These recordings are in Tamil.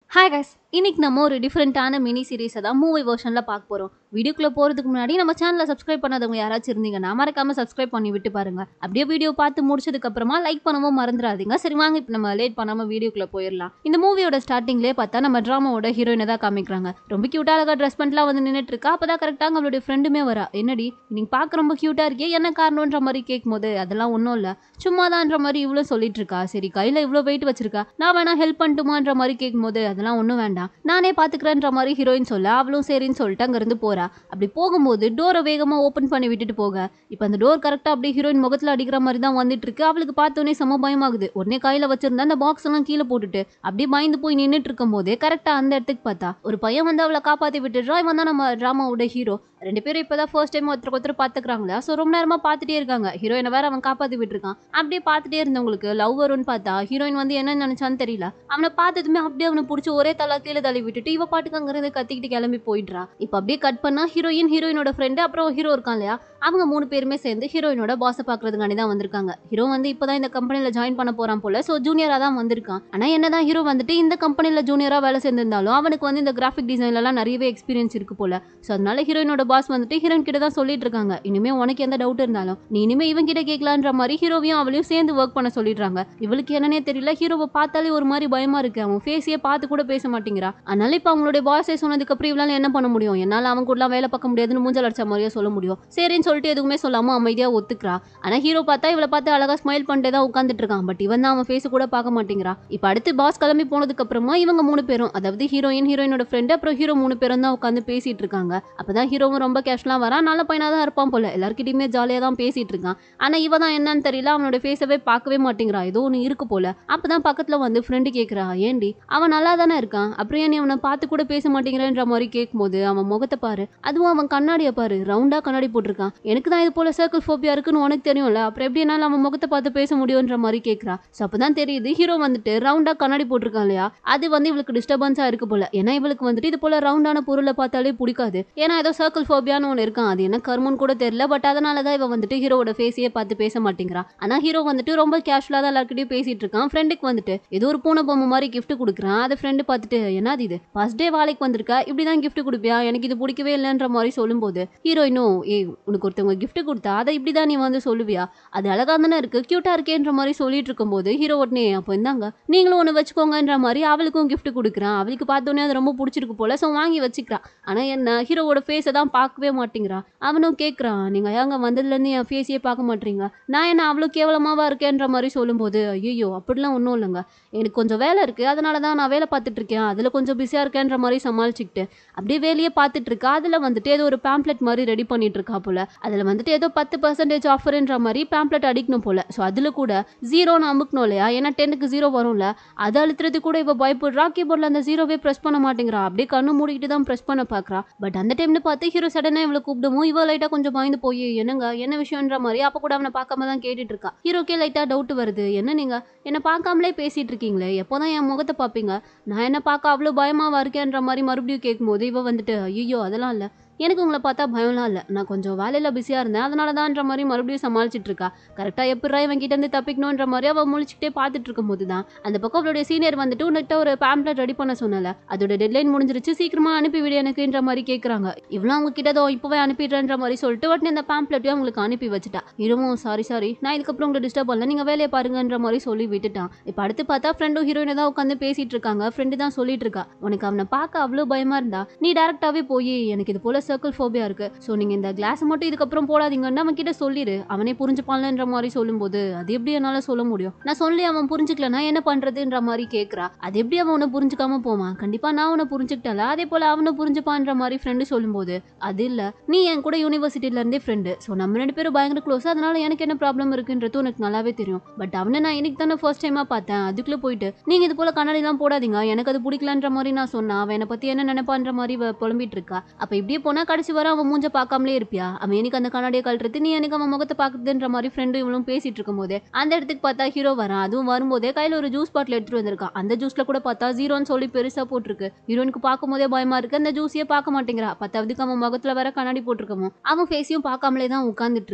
ஹாய் கைஸ் இன்னைக்கு நம்ம ஒரு டிஃப்ரெண்ட்டான மினி சீரிஸை தான் மூவி வெர்ஷனில் பார்க்க போகிறோம் வீடியோக்குள்ளே போகிறதுக்கு முன்னாடி நம்ம சேனலை சப்ஸ்கிரைப் பண்ணாதவங்க யாராச்சும் இருந்தீங்கன்னா மறக்காம சப்ஸ்கிரைப் பண்ணி விட்டு பாருங்க அப்படியே வீடியோ பார்த்து முடிச்சதுக்கப்புறமா லைக் பண்ணவும் மறந்துடாதீங்க சரி வாங்க இப்போ நம்ம லேட் பண்ணாமல் வீடியோக்குள்ளே போயிடலாம் இந்த மூவியோட ஸ்டார்டிங்லேயே பார்த்தா நம்ம ட்ராமாவோட ஹீரோயினை தான் காமிக்கிறாங்க ரொம்ப க்யூட்டாக அழகாக ட்ரெஸ் பண்ணிட்டுலாம் வந்து நின்றுட்டு இருக்கா அப்போ தான் கரெக்டாக அவளுடைய ஃப்ரெண்டுமே வரா என்னடி நீங்கள் பார்க்க ரொம்ப க்யூட்டாக இருக்கே என்ன காரணம்ன்ற மாதிரி கேட்கும்போது அதெல்லாம் ஒன்றும் இல்லை சும்மாதான்ற மாதிரி இவ்வளோ சொல்லிட்டு இருக்கா சரி கையில் இவ்வளோ வெயிட் வச்சிருக்கா நான் வேணா ஹெல்ப் பண்ணட்டுமான்ற மாதிரி கேட்கும்போது அதெல்லாம் ஒன்றும் வேண்டாம் நானே பார்த்துக்கிறேன்ற மாதிரி ஹீரோயின் சொல்ல அவளும் சரின்னு சொல்லிட்டு அங்கேருந்து போறா அப்படி போகும்போது டோரை வேகமாக ஓப்பன் பண்ணி விட்டுட்டு போக இப்போ அந்த டோர் கரெக்டாக அப்படியே ஹீரோயின் முகத்தில் அடிக்கிற மாதிரி தான் வந்துட்டு இருக்கு அவளுக்கு பார்த்தோன்னே செம பயமாகுது உடனே கையில் வச்சிருந்தா அந்த பாக்ஸ் எல்லாம் கீழே போட்டுட்டு அப்படியே பயந்து போய் நின்றுட்டு இருக்கும் போதே கரெக்டாக அந்த இடத்துக்கு பார்த்தா ஒரு பையன் வந்து அவளை காப்பாற்றி விட்டுடுறா இவன் தான் நம்ம ட்ராமாவோட ஹீரோ ரெண்டு பேரும் இப்போதான் ஃபர்ஸ்ட் டைம் ஒருத்தருக்கு ஒருத்தர் பார்த்துக்கிறாங்களா ஸோ ரொம்ப நேரமா பார்த்துட்டே இருக்காங்க ஹீரோயினை வேற அவன் காப்பாற்றி விட்டுருக்கான் அப்படியே பார்த்துட்டே இருந்தவங்களுக்கு லவ் வரும்னு பார்த்தா ஹீரோயின் வந்து என்ன நினைச்சான்னு தெரியல அவனை பார்த்ததுமே அப்படியே அவனை பிடிச்சி ஒரே தலா கீழே தள்ளி விட்டுட்டு இவ பாட்டுக்கு அங்கிருந்து கத்திக்கிட்டு கிளம்பி போயிடுறா இப்போ அப்படியே கட் பண்ணா ஹீரோயின் ஹீரோயினோட ஃப்ரெண்டு அப்புறம் ஹீரோ இருக்கான் இல்லையா அவங்க மூணு பேருமே சேர்ந்து ஹீரோயினோட பாஸை பார்க்கறதுக்காண்டி தான் வந்திருக்காங்க ஹீரோ வந்து இப்போதான் இந்த கம்பெனியில் ஜாயின் பண்ண போறான் போல ஸோ ஜூனியராக தான் வந்திருக்கான் ஆனால் என்னதான் ஹீரோ வந்துட்டு இந்த கம்பெனியில் ஜூனியராக வேலை செஞ்சிருந்தாலும் அவனுக்கு வந்து இந்த கிராஃபிக் டிசைன்லலாம் நிறையவே எக்ஸ்பீரியன்ஸ் இருக்கு போல ஸோ அதனால ஹீரோயினோட பாஸ் வந்துட்டு ஹீரோயின் கிட்ட தான் சொல்லிட்டு இருக்காங்க இனிமே உனக்கு எந்த டவுட் இருந்தாலும் நீ இனிமே இவன் கிட்ட கேட்கலான்ற மாதிரி ஹீரோவையும் அவளையும் சேர்ந்து ஒர்க் பண்ண சொல்லிடுறாங்க இவளுக்கு என்னன்னே தெரியல ஹீரோவை பார்த்தாலே ஒரு மாதிரி பயமா இருக்கு அவன் ஃபேஸையே பார்த்து கூட பேச மாட்டேங்கிறா அதனால இப்போ அவங்களுடைய பாஸே சொன்னதுக்கு அப்புறம் இவளால என்ன பண்ண முடியும் என்னால் அவன் கூடலாம் வேலை பார்க்க முடியாதுன்னு மூஞ்சல் அடிச்ச மாதிரியே சொல்ல முடியும் சரின்னு சொல்லிட்டு எதுவுமே சொல்லாம அமைதியா ஒத்துக்கிறா ஆனா ஹீரோ பார்த்தா இவளை பார்த்து அழகா ஸ்மைல் பண்ணிட்டே தான் உட்காந்துட்டு இருக்கான் பட் இவன் தான் அவன் ஃபேஸ் கூட பார்க்க மாட்டேங்கிறா இப்போ அடுத்து பாஸ் கிளம்பி போனதுக்கு அப்புறமா இவங்க மூணு பேரும் அதாவது ஹீரோயின் ஹீரோயினோட ஃப்ரெண்டு அப்புறம் ஹீரோ மூணு பேரும் தான் உட்காந்து பேசிட்டு இருக்காங்க அப்பதான் ஹீரோவும் ரொம்ப கேஷ்லாம் வரான் நல்ல பையனா தான் இருப்பான் போல எல்லாருக்கிட்டையுமே ஜாலியாக தான் பேசிட்டு இருக்கான் ஆனா இவ தான் என்னன்னு தெரியல அவனோட ஃபேஸவே பார்க்கவே மாட்டேங்கிறா ஏதோ ஒன்று இருக்கு போல அப்பதான் பக்கத்துல வந்து ஃப்ரெண்டு கேட்குறா ஏண்டி அவன் நல்லா தானே இருக்கான் அப்புறம் ஏன் நீ அவனை பார்த்து கூட பேச மாட்டேங்கிறேன்ற மாதிரி கேட்கும்போது அவன் முகத்தை பாரு அதுவும் அவன் கண்ணாடியை பாரு ரவுண்டா கண்ணாடி போட்டிருக்கான் எனக்கு தான் இது போல சர்க்கிள் ஃபோபியா இருக்குன்னு உனக்கு தெரியும்ல அப்புறம் எப்படி என்னால அவன் முகத்தை பார்த்து பேச முடியுன்ற மாதிரி கேட்குறா ஸோ அப்பதான் தெரியுது ஹீரோ வந்துட்டு ரவுண்டா கண்ணாடி போட்டிருக்கான் இல்லையா அது வந்து இவளுக்கு டிஸ்டர்பன்ஸா இருக்கு போல ஏன்னா இவளுக்கு வந்துட்டு இது போல ரவுண்டான பொருளை பார்த்தாலே பிடிக்காது ஏன்னா ஏதோ சர்க்கிள் ஃபோபியான்னு ஒன்று இருக்கான் அது என்ன கர்மன்னு கூட தெரியல பட் அதனால தான் இவ வந்துட்டு ஹீரோவோட ஃபேஸையே பார்த்து பேச மாட்டேங்கிறா ஆனா ஹீரோ வந்துட்டு ரொம்ப கேஷுவலாக தான் எல்லாருக்கிட்டையும் பேசிட்டு இருக்கான் ஃப்ரெண்டுக்கு வந்துட்டு ஏதோ ஒரு பூனை பொம்மை மாதிரி gift கொடுக்குறான் அதை ஃப்ரெண்டு பார்த்துட்டு என்னது இது ஃபர்ஸ்ட் டே வேலைக்கு வந்திருக்கா இப்படி தான் gift கொடுப்பியா எனக்கு இது பிடிக்கவே இல்லைன்ற மாதிரி சொல்லும்போது ஹீரோயினும் ஏய் உனக்கு ஒருத்தவங்க gift கொடுத்தா அதை இப்படி தான் நீ வந்து சொல்லுவியா அது அழகா தானே இருக்கு க்யூட்டா இருக்கேன்ற மாதிரி சொல்லிட்டு இருக்கும்போது ஹீரோ உடனே அப்போ இந்தாங்க நீங்களும் ஒன்று வச்சுக்கோங்கன்ற மாதிரி அவளுக்கும் gift கொடுக்குறான் அவளுக்கு பார்த்தோன்னே அது ரொம்ப பிடிச்சிருக்கு போல ஸோ வாங்கி வச்சுக்கிறான் ஆனா என்ன ஹீரோவோட ஃபேஸை தான் பார்க்கவே மாட்டேங்கிறான் அவனும் கேட்குறான் நீங்கள் ஏங்க வந்ததுலேருந்து என் ஃபேஸையே பார்க்க மாட்டீங்க நான் என்ன அவ்வளோ கேவலமாவா இருக்கேன்ற மாதிரி சொல்லும்போது ஐயோ அப்படிலாம் ஒன்றும் இல்லைங்க எனக்கு கொஞ்சம் வேலை இருக்குது அதனால தான் நான் வேலை பார்த்துட்டு இருக்கேன் அதில் கொஞ்சம் பிஸியாக இருக்கேன்ற மாதிரி சமாளிச்சுக்கிட்டு அப்படியே வேலையே பார்த்துட்டு இருக்கா அதில் வந்துட்டு ஏதோ ஒரு பேம்ப்ளெட் மாதிரி ரெடி பண்ணிட்டு இருக்கா போல அதில் வந்துட்டு ஏதோ பத்து பர்சன்டேஜ் ஆஃபர்ன்ற மாதிரி பேம்ப்ளெட் அடிக்கணும் போல ஸோ அதில் கூட ஜீரோன்னு அமுக்கணும் இல்லையா ஏன்னா டென்னுக்கு ஜீரோ வரும்ல அதை அழுத்துறது கூட இவ பயப்படுறா கீபோர்டில் அந்த ஜீரோவே ப்ரெஸ் பண்ண மாட்டேங்கிறா அப்படியே கண்ணு மூடிக்கிட்டு தான் ப்ரெஸ் பண்ண பார்க்குறா பட் அந்த டைம்ல பார்த்து ஹீரோ சடனாக இவளை கூப்பிடுமோ இவ லைட்டாக கொஞ்சம் பயந்து போய் என்னங்க என்ன விஷயம்ன்ற மாதிரி அப்போ கூட அவனை பார்க்காம தான் கேட்டுட்டு இருக்கா ஹீரோக்கே லைட்டாக டவுட் வருது என்ன நீங்க என்னை பார்க்காமலே பேசிட்டு இருக்கீங்களே எப்போதான் என் முகத்தை பார்ப்பீங்க நான் என்ன பார்க்க அவ்வளோ பயமாவா இருக்கேன்ற மாதிரி மறுபடியும் கேட்கும்போது இவ வந்துட்டு ஐயோ அதெல்லாம் இல்லை எனக்கு உங்களை பார்த்தா பயம்லாம் இல்லை நான் கொஞ்சம் வேலையில் பிஸியாக இருந்தேன் அதனால தான்ன்ற மாதிரி மறுபடியும் சமாளிச்சிட்டு இருக்கா கரெக்டாக எப்படா இவன் கிட்ட இருந்து தப்பிக்கணுன்ற மாதிரி அவள் முழிச்சுக்கிட்டே பார்த்துட்டு இருக்கும்போது தான் அந்த பக்கம் அவளுடைய சீனியர் வந்துட்டு உன்கிட்ட ஒரு பேம்ப்ளெட் ரெடி பண்ண சொன்னல அதோட டெட்லைன் முடிஞ்சிருச்சு சீக்கிரமா அனுப்பி விடு எனக்குன்ற மாதிரி கேட்குறாங்க இவ்வளோ அவங்க கிட்ட இதோ இப்போவே அனுப்பிடுறேன்ற மாதிரி சொல்லிட்டு உடனே அந்த பேம்ப்ளெட்டையும் அவங்களுக்கு அனுப்பி வச்சுட்டா இருமும் சாரி சாரி நான் இதுக்கப்புறம் உங்களை டிஸ்டர்ப் பண்ணல நீங்கள் வேலையை பாருங்கன்ற மாதிரி சொல்லி விட்டுட்டான் இப்போ அடுத்து பார்த்தா ஃப்ரெண்டும் ஹீரோயினை தான் உட்காந்து பேசிட்டு இருக்காங்க ஃப்ரெண்டு தான் சொல்லிட்டு இருக்கா உனக்கு அவனை பார்க்க அவ்வளோ பயமா இருந்தா நீ டேரக்டாவே போய் எனக்கு இது போல சர்க்கிள் ஃபோபியா இருக்கு ஸோ நீங்க இந்த கிளாஸ் மட்டும் இதுக்கப்புறம் போடாதீங்கன்னு அவன் கிட்ட சொல்லிடு அவனே புரிஞ்சுப்பான்லன்ற மாதிரி சொல்லும்போது அது எப்படி என்னால சொல்ல முடியும் நான் சொல்லி அவன் புரிஞ்சுக்கலனா என்ன பண்றதுன்ற மாதிரி கேட்கறா அது எப்படி அவன் உன்னை புரிஞ்சுக்காம போவான் கண்டிப்பா நான் உன்னை புரிஞ்சுக்கிட்டல அதே போல அவனை புரிஞ்சுப்பான்ற மாதிரி ஃப்ரெண்டு சொல்லும்போது அது இல்ல நீ என் கூட யூனிவர்சிட்டில இருந்தே ஃப்ரெண்டு ஸோ நம்ம ரெண்டு பேரும் பயங்கர க்ளோஸ் அதனால எனக்கு என்ன ப்ராப்ளம் இருக்குன்றது உனக்கு நல்லாவே தெரியும் பட் அவனை நான் இன்னைக்கு தானே ஃபர்ஸ்ட் டைமா பார்த்தேன் அதுக்குள்ள போயிட்டு நீங்க இது போல கண்ணாடிலாம் போடாதீங்க எனக்கு அது பிடிக்கலன்ற மாதிரி நான் சொன்னேன் அவன் என்னை பத்தி என்ன நினைப்பான்ற மாதிரி இவ புலம்பிட்டு இருக்கா அப்ப இப்படியே போனா கடைசி வர அவன் மூஞ்ச பார்க்காமலே இருப்பியா அவன் எனக்கு அந்த கண்ணாடியை கழட்டுறது நீ எனக்கு அவன் முகத்தை பார்க்குதுன்ற மாதிரி ஃப்ரெண்டும் இவளும் பேசிட்டு இருக்கும்போது அந்த இடத்துக்கு பார்த்தா ஹீரோ வரான் அதுவும் வரும்போதே கையில ஒரு ஜூஸ் பாட்டில் எடுத்துட்டு வந்திருக்கான் அந்த ஜூஸ்ல கூட பார்த்தா ஜீரோன்னு சொல்லி பெருசா போட்டிருக்கு ஹீரோனுக்கு பார்க்கும்போதே பயமா இருக்கு அந்த ஜூஸையே பார்க்க மாட்டேங்கிறா பத்தாவதுக்கு அவன் முகத்துல வேற கண்ணாடி போட்டிருக்கவும் அவன் ஃபேஸையும் பார்க்காமலே தான் உட்காந்துட்டு இருக்கா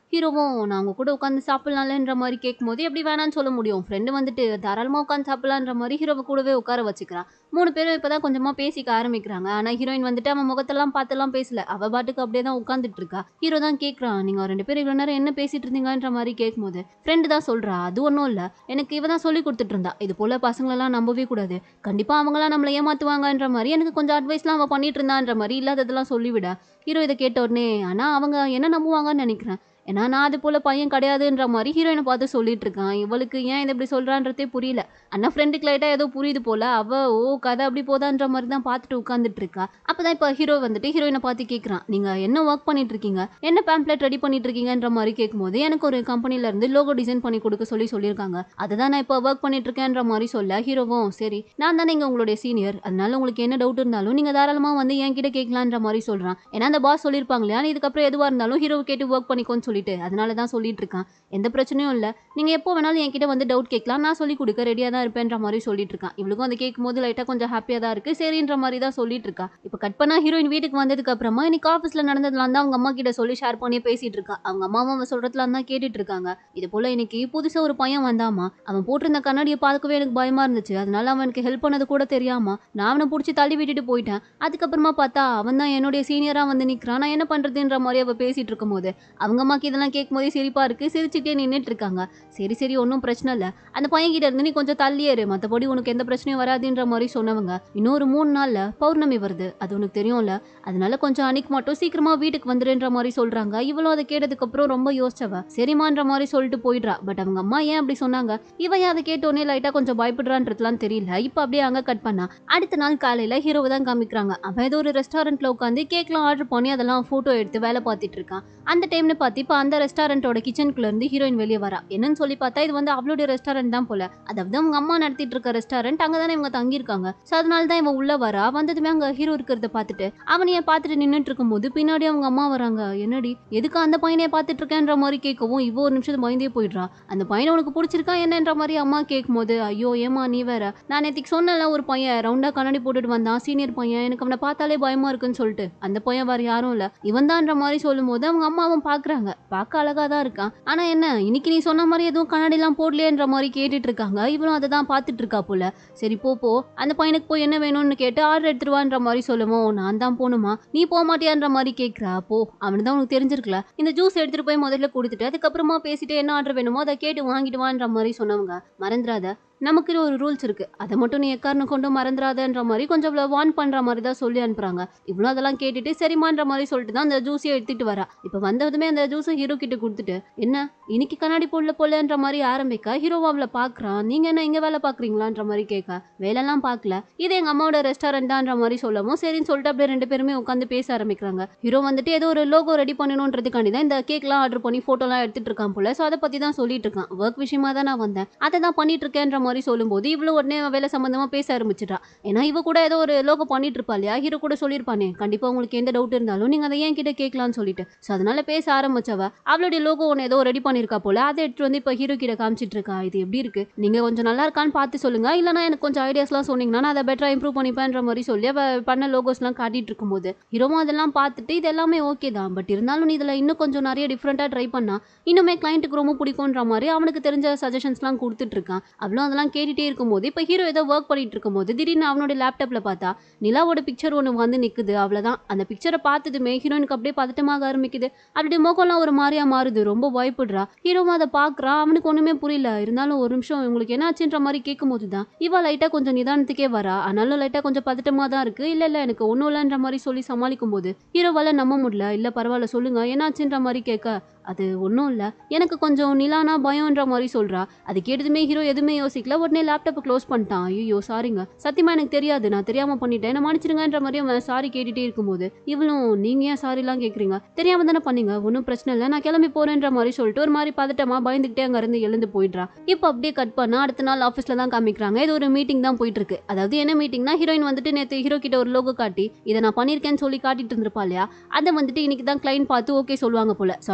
ஹீரோவும் நான் அவங்க கூட உட்காந்து சாப்பிடலாம்லன்ற மாதிரி கேட்கும்போது எப்படி வேணாம்னு சொல்ல முடியும் ஃப்ரெண்டு வந்துட்டு தாராளமாக உட்காந்து சாப்பிடலான்ற மாதிரி ஹீரோவை கூடவே உட்கார வச்சுக்கிறான் மூணு பேரும் இப்பதான் கொஞ்சமா பேசிக்க ஆரம்பிக்கிறாங்க ஆனா ஹீரோயின் வந்துட்டு அவன் முகத்தெல்லாம் பார்த்தெல்லாம் பேசல அவ பாட்டுக்கு அப்படியே தான் உட்காந்துட்டு இருக்கா ஹீரோ தான் கேட்கறான் நீங்க ரெண்டு பேரும் இவ்வளவு நேரம் என்ன பேசிட்டு இருந்தீங்கன்ற மாதிரி கேட்கும்போது ஃப்ரெண்டு தான் சொல்றா அது ஒன்றும் இல்ல எனக்கு இவ தான் சொல்லி கொடுத்துட்டு இருந்தா இது போல பசங்களெல்லாம் நம்பவே கூடாது கண்டிப்பா அவங்களாம் நம்மளை ஏமாத்துவாங்கன்ற மாதிரி எனக்கு கொஞ்சம் அட்வைஸ்லாம் அவ பண்ணிட்டு இருந்தான்ற மாதிரி இல்லாததெல்லாம் சொல்லிவிட ஹீரோ இதை கேட்ட உடனே ஆனா அவங்க என்ன நம்புவாங்கன்னு நினைக்கிறேன் ஏன்னா நான் அது போல பையன் கிடையாதுன்ற மாதிரி ஹீரோயினை பார்த்து சொல்லிட்டு இருக்கான் இவளுக்கு ஏன் இதை இப்படி சொல்றான்றதே புரியல அண்ணா ஃப்ரெண்டுக்கு லைட்டா ஏதோ புரியுது போல அவ ஓ கதை அப்படி போதான்ற மாதிரி தான் பார்த்துட்டு உட்காந்துட்டு இருக்கா அப்பதான் இப்போ ஹீரோ வந்துட்டு ஹீரோயினை பார்த்து கேட்கறான் நீங்க என்ன ஒர்க் பண்ணிட்டு இருக்கீங்க என்ன பேம்ப்ளெட் ரெடி பண்ணிட்டு இருக்கீங்கன்ற மாதிரி கேட்கும்போது எனக்கு ஒரு கம்பெனில இருந்து லோகோ டிசைன் பண்ணி கொடுக்க சொல்லி சொல்லியிருக்காங்க அதை தான் நான் இப்போ ஒர்க் பண்ணிட்டு இருக்கேன்ற மாதிரி சொல்ல ஹீரோவும் சரி நான் தானே இங்க உங்களுடைய சீனியர் அதனால உங்களுக்கு என்ன டவுட் இருந்தாலும் நீங்க தாராளமா வந்து என்கிட்ட கேட்கலான்ற மாதிரி சொல்றான் ஏன்னா அந்த பாஸ் சொல்லியிருப்பாங்க இல்லையா நீ இதுக்கப்புறம் எதுவா இருந்தாலும் ஹீரோ கேட்டு ஒர்க் பண்ணிக்கோன்னு சொல்லிட்டு அதனால தான் சொல்லிட்டு இருக்கான் எந்த பிரச்சனையும் இல்லை நீங்க எப்போ வேணாலும் என்கிட்ட வந்து டவுட் கேட்கலாம் நான் சொல்லி கொடுக்க ரெடியா தான் இருப்பேன்ற மாதிரி சொல்லிட்டு இருக்கான் இவளுக்கும் அதை கேட்கும்போது லைட்டா கொஞ்சம் ஹாப்பியா தான் இருக்கு சரின்ற மாதிரி தான் சொல்லிட்டு இருக்கா இப்போ கட் பண்ணா ஹீரோயின் வீட்டுக்கு வந்ததுக்கு அப்புறமா இன்னைக்கு ஆஃபீஸ்ல நடந்ததுலாம் தான் அவங்க அம்மா கிட்ட சொல்லி ஷேர் பண்ணி பேசிட்டு இருக்கா அவங்க அம்மாவும் அவன் சொல்றதுலாம் தான் கேட்டுட்டு இருக்காங்க இது போல இன்னைக்கு புதுசா ஒரு பையன் வந்தாமா அவன் போட்டிருந்த கண்ணாடியை பார்க்கவே எனக்கு பயமா இருந்துச்சு அதனால அவனுக்கு ஹெல்ப் பண்ணது கூட தெரியாம நான் அவனை பிடிச்சி தள்ளி விட்டுட்டு போயிட்டேன் அதுக்கப்புறமா பார்த்தா அவன் தான் என்னுடைய சீனியரா வந்து நிக்கிறான் நான் என்ன பண்றதுன்ற மாதிரி அவ பேசிட்டு இருக்கும்போது அவங்க அம்மாக்கு இதெல்லாம் கேட்கும்போதே சிரிப்பா இருக்கு சிரிச்சுட்டே நின்றுட்டு இருக்காங்க சரி சரி ஒன்றும் பிரச்சனை இல்லை அந்த பையன் கிட்ட இருந்து நீ கொஞ்சம் தள்ளியேறு மற்றபடி உனக்கு எந்த பிரச்சனையும் வராதுன்ற மாதிரி சொன்னவங்க இன்னொரு மூணு நாள்ல பௌர்ணமி வருது அது உனக்கு தெரியும்ல அதனால கொஞ்சம் அன்னைக்கு மட்டும் சீக்கிரமா வீட்டுக்கு வந்துடுன்ற மாதிரி சொல்றாங்க இவளும் அதை கேட்டதுக்கு அப்புறம் ரொம்ப யோசிச்சவ சரிமான்ற மாதிரி சொல்லிட்டு போயிடுறா பட் அவங்க அம்மா ஏன் அப்படி சொன்னாங்க இவன் அதை கேட்டோடனே லைட்டா கொஞ்சம் பயப்படுறான்றதுலாம் தெரியல இப்போ அப்படியே அங்க கட் பண்ணா அடுத்த நாள் காலையில ஹீரோவை தான் காமிக்கிறாங்க அவன் ஏதோ ஒரு ரெஸ்டாரண்ட்ல உட்காந்து கேக்லாம் ஆர்டர் பண்ணி அதெல்லாம் போட்டோ எடுத்து வேலை பார்த்துட்டு இருக்கான் அந்த டைம்னு பார்த்து இப்போ அந்த ரெஸ்டாரண்ட்டோட கிச்சனுக்குள்ள இருந்து ஹீரோயின் வெளியே வரா என்னன்னு சொல்லி பார்த்தா இது வந்து அவளுடைய ரெஸ்டாரண்ட் தான் போல அதாவது அவங்க அம்மா நடத்திட்டு இருக்க ரெஸ்டாரண்ட் அங்கே தானே இவங்க தங்கியிருக்காங்க ஸோ அதனால தான் இவன் உள்ள வரா வந்ததுமே அங்கே ஹீரோ இருக்கிறத பார்த்துட்டு அவனைய பார்த்துட்டு நின்றுட்டு இருக்கும்போது பின்னாடி அவங்க அம்மா வராங்க என்னடி எதுக்கு அந்த பையனைய பார்த்துட்டு இருக்கேன்ற மாதிரி கேட்கவும் இவ ஒரு நிமிஷம் பயந்தே போயிடுறா அந்த பையனை உனக்கு பிடிச்சிருக்கா என்னன்ற மாதிரி அம்மா கேட்கும்போது ஐயோ ஏமா நீ வேற நான் நேற்றுக்கு சொன்னல ஒரு பையன் ரவுண்டா கண்ணாடி போட்டுட்டு வந்தான் சீனியர் பையன் எனக்கு அவனை பார்த்தாலே பயமா இருக்குன்னு சொல்லிட்டு அந்த பையன் வேற யாரும் இல்ல இவன் தான்ற மாதிரி சொல்லும்போது அவங்க அம்மாவும் பாக்குறாங்க பார்க்க அழகா தான் இருக்கான் ஆனா என்ன இன்னைக்கு நீ சொன்ன மாதிரி எதுவும் கண்ணாடி எல்லாம் போடலையேன்ற மாதிரி கேட்டுட்டு இருக்காங்க இவளும் அதை தான் பார்த்துட்டு இருக்கா போல சரி போ போ அந்த பையனுக்கு போய் என்ன வேணும்னு கேட்டு ஆர்டர் எடுத்துருவான்ற மாதிரி சொல்லுவோம் நான் தான் போகணுமா நீ போக மாட்டியான்ற மாதிரி கேட்குறா போ அவனு தான் உனக்கு தெரிஞ்சிருக்கல இந்த ஜூஸ் எடுத்துட்டு போய் முதல்ல கொடுத்துட்டு அதுக்கப்புறமா பேசிட்டு என்ன ஆர்டர் வேணுமோ அதை கேட்டு வாங்கிட்டு வான்ற மாதிரி சொன்னவங்க மறந்துடாத நமக்கு ஒரு ரூல்ஸ் இருக்கு அதை மட்டும் நீ எக்காரணம் கொண்டு மறந்துடாதன்ற மாதிரி கொஞ்சம் இவ்வளோ வார்ன் பண்ற மாதிரி தான் சொல்லி அனுப்புறாங்க இவ்வளோ அதெல்லாம் கேட்டுட்டு சரிமான்ற மாதிரி சொல்லிட்டு தான் அந்த ஜூஸையும் எடுத்துட்டு வரா இப்போ வந்ததுமே அந்த ஜூஸை ஹீரோ கிட்ட கொடுத்துட்டு என்ன இன்னைக்கு கண்ணாடி போடல போலன்ற மாதிரி ஆரம்பிக்க ஹீரோவா அவளை பார்க்குறான் நீங்க என்ன இங்க வேலை பார்க்குறீங்களான்ற மாதிரி கேட்க வேலைலாம் பார்க்கல இது எங்க அம்மாவோட ரெஸ்டாரண்ட் தான்ற மாதிரி சொல்லவும் சரின்னு சொல்லிட்டு அப்படியே ரெண்டு பேருமே உட்காந்து பேச ஆரம்பிக்கிறாங்க ஹீரோ வந்துட்டு ஏதோ ஒரு லோகோ ரெடி பண்ணணுன்றதுக்காண்டி தான் இந்த கேக்லாம் ஆர்டர் பண்ணி ஃபோட்டோலாம் எடுத்துட்டு இருக்கான் போல ஸோ அதை பத்தி தான் சொல்லிட்டு இருக்கான் ஒர்க் விஷயமா தான் நான் வந்தேன் அதை தான் பண்ணிட்டு இருக்கேன்ற மாதிரி சொல்லும்போது இவ்வளோ உடனே அவன் வேலை சம்பந்தமா பேச ஆரம்பிச்சிட்டா ஏன்னா இவ கூட ஏதோ ஒரு லோகோ பண்ணிட்டு இருப்பா இல்லையா ஹீரோ கூட சொல்லியிருப்பானே கண்டிப்பா உங்களுக்கு எந்த டவுட் இருந்தாலும் நீங்க அதை ஏன் கிட்ட கேட்கலாம்னு சொல்லிட்டு ஸோ அதனால பேச ஆரம்பிச்சவ அவளுடைய லோகோ ஒன்று ஏதோ ரெடி பண்ணியிருக்கா போல அதை எடுத்துட்டு வந்து இப்போ ஹீரோ கிட்ட காமிச்சிட்டு இருக்கா இது எப்படி இருக்கு நீங்க கொஞ்சம் நல்லா இருக்கான்னு பார்த்து சொல்லுங்க இல்லைனா எனக்கு கொஞ்சம் ஐடியாஸ்லாம் சொன்னீங்கன்னா நான் அதை பெட்டரா இம்ப்ரூவ் பண்ணிப்பேன்ற மாதிரி சொல்லி அவ பண்ண லோகோஸ்லாம் காட்டிட்டு இருக்கும்போது ஹீரோவும் அதெல்லாம் பார்த்துட்டு இது எல்லாமே ஓகே தான் பட் இருந்தாலும் நீ இதில் இன்னும் கொஞ்சம் நிறைய டிஃப்ரெண்ட்டாக ட்ரை பண்ணா இன்னுமே கிளைண்ட்டுக்கு ரொம்ப பிடிக்குன்ற மாதிரி அவனுக்கு தெரிஞ்ச சஜஷன்ஸ்லாம் கொடுத்துட்டு இருக்கான் அவ்வளோ அதெல்லாம் கேட்டுட்டே இருக்கும்போது இப்போ ஹீரோ ஏதோ ஒர்க் பண்ணிட்டு இருக்கும்போது திடீர்னு அவனோட லேப்டாப்ல பார்த்தா நிலாவோட பிக்சர் ஒன்று வந்து நிற்குது அவ்வளோதான் அந்த பிக்சரை பார்த்ததுமே ஹீரோயினுக்கு அப்படியே பதட்டமாக ஆரம்பிக்குது அப்படியே முகம்லாம் ஒரு மாதிரியா மாறுது ரொம்ப பயப்படுறா ஹீரோவும் அதை பார்க்குறான் அவனுக்கு ஒன்றுமே புரியல இருந்தாலும் ஒரு நிமிஷம் உங்களுக்கு என்னாச்சுன்ற மாதிரி கேட்கும்போது தான் இவ லைட்டாக கொஞ்சம் நிதானத்துக்கே வரா ஆனாலும் லைட்டாக கொஞ்சம் பதட்டமாக தான் இருக்கு இல்லை இல்லை எனக்கு ஒன்றும் இல்லைன்ற மாதிரி சொல்லி சமாளிக்கும் போது ஹீரோவால் நம்ப முடியல இல்லை பரவாயில்ல சொல்லுங்க என்னாச்சுன்ற மாதிரி கேட்க அது ஒன்றும் இல்லை எனக்கு கொஞ்சம் நிலானா பயம்ன்ற மாதிரி சொல்றா அது கேட்டதுமே ஹீரோ எதுவுமே யோசிக்கல உடனே லேப்டாப்பை க்ளோஸ் பண்ணிட்டான் ஐயோ சாரிங்க சத்தியமா எனக்கு தெரியாது நான் தெரியாம பண்ணிட்டேன் என்ன மன்னிச்சிருங்கன்ற மாதிரி அவன் சாரி கேட்டுட்டே இருக்கும்போது இவளும் நீங்க ஏன் சாரிலாம் கேட்குறீங்க தெரியாம தானே பண்ணீங்க ஒன்றும் பிரச்சனை இல்லை நான் கிளம்பி போறேன்ற மாதிரி சொல்லிட்டு ஒரு மாதிரி பதட்டமா பயந்துக்கிட்டே அங்க இருந்து எழுந்து போயிடுறா இப்போ அப்படியே கட் பண்ணா அடுத்த நாள் ஆஃபீஸ்ல தான் காமிக்கிறாங்க இது ஒரு மீட்டிங் தான் போயிட்டு இருக்கு அதாவது என்ன மீட்டிங்னா ஹீரோயின் வந்துட்டு நேற்று ஹீரோ கிட்ட ஒரு லோகோ காட்டி இதை நான் பண்ணியிருக்கேன்னு சொல்லி காட்டிட்டு இருந்திருப்பா இல்லையா அதை வந்துட்டு இன்னைக்கு தான் கிளைண்ட் பார்த்து ஓகே சொல்லுவாங்க போல ஸோ அதுக்கான